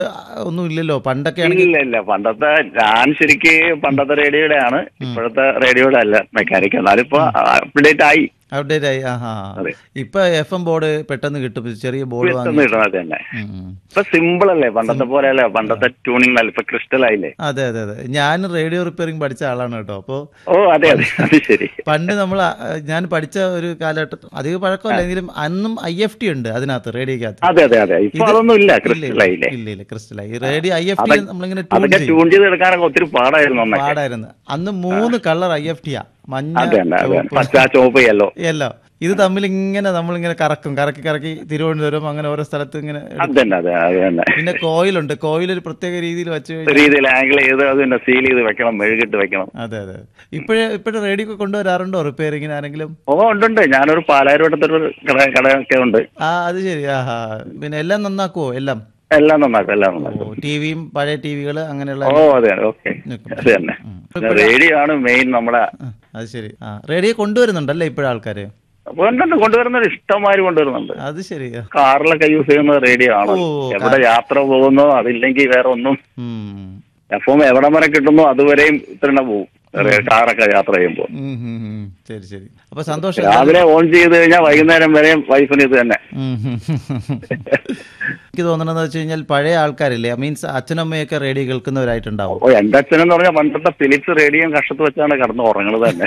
ഒന്നും ഇല്ലല്ലോ പണ്ടൊക്കെ ആണെങ്കിൽ ഇല്ല ഇല്ല പണ്ടത്തെ ഞാൻ ശരിക്ക് പണ്ടത്തെ റേഡിയോയുടെ ആണ് ഇപ്പോഴത്തെ റേഡിയോയുടെ അല്ല മെക്കാനിക് എന്നാലും ഇപ്പൊ അപ്ഡേറ്റ് ആയി അപ്ഡേറ്റ് ആയി ആഹാ അതെ. ഇപ്പൊ എഫ് എം ബോർഡ് പെട്ടെന്ന് കിട്ടും ചെറിയ ബോർഡ് പെട്ടെന്ന് വാങ്ങി കിട്ടണത് തന്നെ ഉം, ഉം. ഇപ്പൊ സിമ്പിൾ അല്ലേ പണ്ടത്തെ പോലെ അല്ലേ പണ്ടത്തെ ട്യൂണിംഗ് അല്ല ഇപ്പൊ ക്രിസ്റ്റൽ ആയില്ലേ അതെ അതെ അതെ ഞാൻ റേഡിയോ റിപ്പയറിംഗ് പഠിച്ച ആളാണ് കേട്ടോ അപ്പോൾ ഓ അതെ അതെ അത് ശരി പണ്ട് നമ്മൾ ഞാൻ പഠിച്ച ഒരു കാലഘട്ടം അധികം പഴക്കമല്ല എങ്കിലും അന്നും ഐ എഫ് ടി ഉണ്ട് അതിനകത്ത് റേഡിയോക്കകത്ത് അതെ അതെ അതെ ഇപ്പൊ അതൊന്നും ഇല്ല ഇല്ല, ക്രിസ്റ്റൽ ആയില്ലേ ഇല്ല ഇല്ല ക്രിസ്റ്റലായി റേഡിയോ ഐ എഫ് ടി നമ്മളിങ്ങനെ ട്യൂൺ അതൊക്കെ ചെയ്യും ട്യൂൺ ചെയ്ത് എടുക്കാനൊക്കെ ഒത്തിരി പാടായിരുന്നു അന്നൊക്കെ പാടായിരുന്നു അന്ന് മൂന്ന് കളർ ഐ എഫ് ടിയാ മഞ്ഞ അതെ തന്നെ അതെ ചുവപ്പ് പച്ച ചോപ്പ് യെല്ലോ എല്ലാം ഇത് തമ്മിൽ ഇങ്ങനെ നമ്മളിങ്ങനെ കറക്കും കറക്കി കറക്കി തിരുവനന്തപുരം അങ്ങനെ ഓരോ സ്ഥലത്ത് ഇങ്ങനെ എടുക്കും. അത് തന്നെ അതെ അത് തന്നെ പിന്നെ കോയിലുണ്ട് കോയിൽ ഒരു പ്രത്യേക രീതിയിൽ വെച്ച് കഴിഞ്ഞാൽ രീതിയിൽ ആംഗിൾ ചെയ്ത് അത് തന്നെ സീൽ ചെയ്ത് വെക്കണം മെഴുകിട്ട് വെക്കണം അതെ അതെ ഇപ്പോഴേ ഇപ്പോഴത്തെ റേഡിയോ ഒക്കെ കൊണ്ടുവരാറുണ്ടോ റിപ്പയറിങ്ങിന് ആരെങ്കിലും ഓ ഉണ്ടുണ്ട് ഞാനൊരു പാലാരിവട്ടത്തൊരു കട കടയൊക്കെ ഉണ്ട് ആ അത് ശരി ആഹാ പിന്നെ എല്ലാം നന്നാക്കുവോ എല്ലാം എല്ലാം നന്നാക്കും എല്ലാം നന്നാക്കും ടിവിയും പഴയ ടിവികൾ അങ്ങനെയുള്ള ഓ അതെ ഓക്കെ അത് തന്നെ റേഡിയോ ആണ് മെയിൻ നമ്മളെ ആ, അത് ശരി ആ റേഡിയോ കൊണ്ടുവരുന്നുണ്ടല്ലേ ഇപ്പോഴും ആൾക്കാര് അപ്പൊ ഉണ്ടുണ്ട് കൊണ്ടുവരുന്നത് ഇഷ്ടംമാര് കൊണ്ടുവരുന്നുണ്ട് അത് ശരി ആ. കാറിലൊക്കെ യൂസ് ചെയ്യുന്നത് റേഡിയോ ആണ് ഓ, എവിടെ യാത്ര പോകുന്നോ അതില്ലെങ്കിൽ വേറെ ഒന്നും ഉം. എഫും എവിടം വരെ കിട്ടുന്നോ അതുവരെയും ഇത്ര പോകും കാറൊക്കെ യാത്ര ചെയ്യുമ്പോൾ ഉം, ഉം, ഉം. ശരി ശരി അപ്പൊ സന്തോഷം രാവിലെ ഓൺ ചെയ്ത് കഴിഞ്ഞാൽ വൈകുന്നേരം വരെയും വൈഫിന് ഇത് തന്നെ ഉം, ഉം, ഉം. എനിക്ക് തോന്നണെന്ന് വെച്ച് കഴിഞ്ഞാൽ പഴയ ആൾക്കാരില്ലേ മീൻസ് അച്ഛനമ്മയൊക്കെ റേഡിയോ കേൾക്കുന്നവരായിട്ടുണ്ടാവും ഓ എന്റെ അച്ഛനെന്ന് പറഞ്ഞാൽ പണ്ടത്തെ ഫിലിപ്സ് റേഡിയോ കഷത്ത് വെച്ചാണ് കിടന്ന് ഉറങ്ങുന്നത് തന്നെ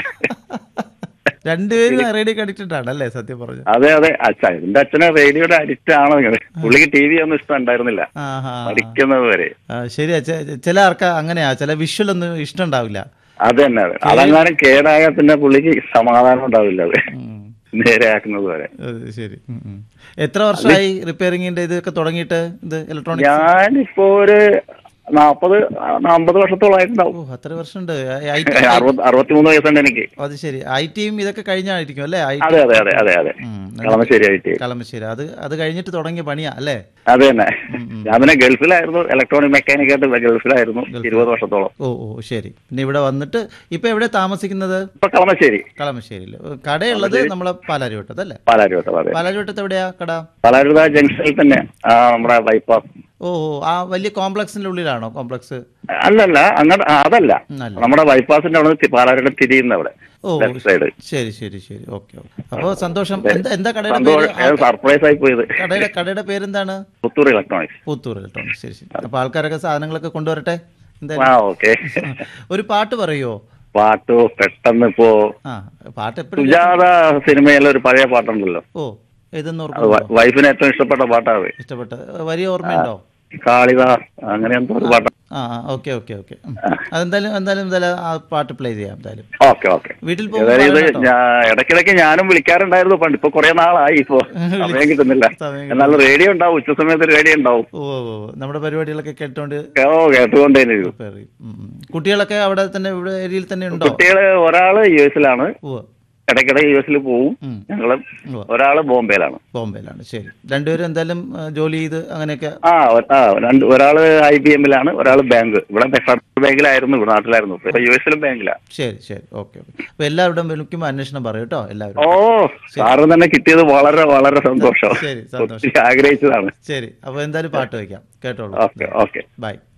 രണ്ടുപേരും റേഡിയോ അഡിക്റ്റഡ് ആണ് അല്ലേ സത്യം പറഞ്ഞു അതെ അതെ അച്ഛൻ എന്റെ അച്ഛന് റേഡിയോയുടെ അഡിക്റ്റ് ആണ് ഇങ്ങനെ. പുള്ളിക്ക് ടി വി ഒന്നും ഇഷ്ടം ഉണ്ടായിരുന്നില്ല ആഹാ പഠിക്കുന്നത് വരെ ആ, ശരിയാ ചെ- ചില ആൾക്ക് അങ്ങനെയാ ചില വിഷ്വൽ ഒന്നും ഇഷ്ടം ഉണ്ടാവില്ല അത് തന്നെ അതെ അതങ്ങാനും കേടായ പിന്നെ പുള്ളിക്ക് സമാധാനം ഉണ്ടാവില്ല അത് ഉം. നേരെയാക്കുന്നത് വരെ അത് ശരി ഉം, ഉം. എത്ര വർഷമായി റിപ്പയറിങ്ങിന്റെ ഇതൊക്കെ തുടങ്ങിയിട്ട് ഇത് ഇലക്ട്രോണിക് ഞാനിപ്പോ ഒരു നാപ്പത് അമ്പത് വർഷത്തോളമായിട്ടുണ്ടാവും ഓ അത്ര വർഷമുണ്ട് ഐ ടി അറുപത് അറുപത്തിമൂന്ന് വയസ്സുണ്ട് എനിക്ക് അത് ശരി ഐ ടിയും ഇതൊക്കെ കഴിഞ്ഞായിരിക്കും അല്ലേ ഐ അതെ അതെ അതെ അതെ അതെ ഉം, കളമശ്ശേരി ആയിട്ട് കളമശ്ശേരി അത് അത് കഴിഞ്ഞിട്ട് തുടങ്ങിയ പണിയാ അല്ലേ അത് തന്നെ ഞാൻ പിന്നെ ഗൾഫിലായിരുന്നു ഇലക്ട്രോണിക് മെക്കാനിക് ആയിട്ട് ഗൾഫിലായിരുന്നു ഇരുപത് വർഷത്തോളം ഓ ഓ ശരി പിന്നെ ഇവിടെ വന്നിട്ട് ഇപ്പൊ എവിടെ താമസിക്കുന്നത് ഇപ്പൊ കളമശ്ശേരി കളമശ്ശേരിയിൽ കടയുള്ളത് നമ്മളെ പാലാരിവട്ടത്ത് അല്ലേ പാലാരിവട്ടം അതെ പാലാരിവട്ടത്ത് എവിടെയാ കട പാലാരിവട്ട ജംഗ്ഷനിൽ തന്നെ ആ, നമ്മുടെ ബൈപ്പാസ് ഓ ഓ, ആ വലിയ കോംപ്ലക്സിന്റെ ഉള്ളിലാണോ കോംപ്ലക്സ് അല്ലല്ല അങ്ങോട്ട് അതല്ല അല്ല നമ്മുടെ ബൈപ്പാസിന്റെ അവിടെ തി- പാലാരിവട്ടം തിരിയുന്ന അവിടെ ഓ ലെഫ്റ്റ് സൈഡ് ശരി ശരി ശരി ഓക്കെ ഓക്കെ അപ്പോ സന്തോഷം എന്താ എന്താ കടയുടെ പേര് ആ, സന്തോഷം സർപ്രൈസ് ആയി പോയത് കടയുടെ കടയുടെ പേരെന്താണ് പുത്തൂർ ഇലക്ട്രോണിക്സ് പുത്തൂർ ഇലക്ട്രോണിക്സ് ശരി ശരി അപ്പൊ ആൾക്കാരൊക്കെ സാധനങ്ങളൊക്കെ കൊണ്ടുവരട്ടെ ആ എന്തായാലും ഓക്കെ ഒരു പാട്ട് പറയുമോ പാട്ടോ പെട്ടെന്ന് ഇപ്പോ ആ പാട്ട് എപ്പോഴും സുജാത സിനിമയിലെ ഒരു പഴയ പാട്ടുണ്ടല്ലോ ഓ ഏതെന്ന് അത് ഓർമ്മ വ- വൈഫിന് ഏറ്റവും ഇഷ്ടപ്പെട്ട പാട്ടാണ് ഇഷ്ടപ്പെട്ട വലിയ ഓർമ്മയുണ്ടോ കാളിദാസ് അങ്ങനെ എന്തോ ഒരു പാട്ട് ആ ഓക്കെ ഓക്കെ ഓക്കെ അതെന്തായാലും എന്തായാലും എന്തായാലും ആ പാട്ട് പ്ലേ ചെയ്യാം എന്തായാലും ഓക്കെ ഓക്കെ വീട്ടിൽ പോകുമ്പോൾ ഏതായാലും ഇത് പറയണം കേട്ടോ. ഞാ- ഇടയ്ക്കിടയ്ക്ക് ഞാനും വിളിക്കാറുണ്ടായിരുന്നു പണ്ട് ഇപ്പൊ കുറെ നാളായി ഇപ്പൊ സമയം കിട്ടുന്നില്ല സമയം എന്നാൽ റേഡിയോ ഉണ്ടാവും ഉച്ച സമയത്ത് റേഡിയോ ഉണ്ടാവും ഓ ഓ ഓ. നമ്മുടെ പരിപാടികളൊക്കെ കേട്ടോണ്ട് ഓ കേട്ടുകൊണ്ടേനെ ഇരിക്കും. prepare ചെയ്യും. ഉം, ഉം. കുട്ടികളൊക്കെ അവിടെ തന്നെ ഇവിടെ ഏരിയയിൽ തന്നെ ഉണ്ടോ കുട്ടികള് ഒരാള് യു എസിലാണ് ഓ ഇടയ്ക്കിടയ്ക്ക് യു എസിൽ പോവും ഉം. ഞങ്ങള് ഉവ്വ്. ഒരാള് ബോംബെയിലാണ് ബോംബെയിലാണ് ശരി രണ്ടുപേരും എന്തായാലും ആ, ജോലി ചെയ്ത് അങ്ങനെയൊക്കെ ആ ഒ- ആ രണ്ട് ഒരാള് ഐ ബി എമ്മിലാണ് ഒരാൾ ബാങ്ക് ഇവിടെ ഫെഡറൽ ബാങ്കിലായിരുന്നു ഇവിടെ നാട്ടിലായിരുന്നു ഇപ്പൊ യു എസിലും ബാങ്കിലാ ശരി ശരി ഓക്കെ ഓക്കെ അപ്പൊ എല്ലാവരുടെയും വിളിക്കുമ്പോൾ അന്വേഷണം പറയും കേട്ടോ എല്ലാവരും ഓ സാറ് തന്നെ കിട്ടിയത് വളരെ വളരെ സന്തോഷം ശരി സന്തോഷം ഒത്തിരി ആഗ്രഹിച്ചതാണ് ശരി അപ്പൊ എന്തായാലും പാട്ട് വയ്ക്കാം കേട്ടോളൂ ഓക്കെ ഓക്കെ ബൈ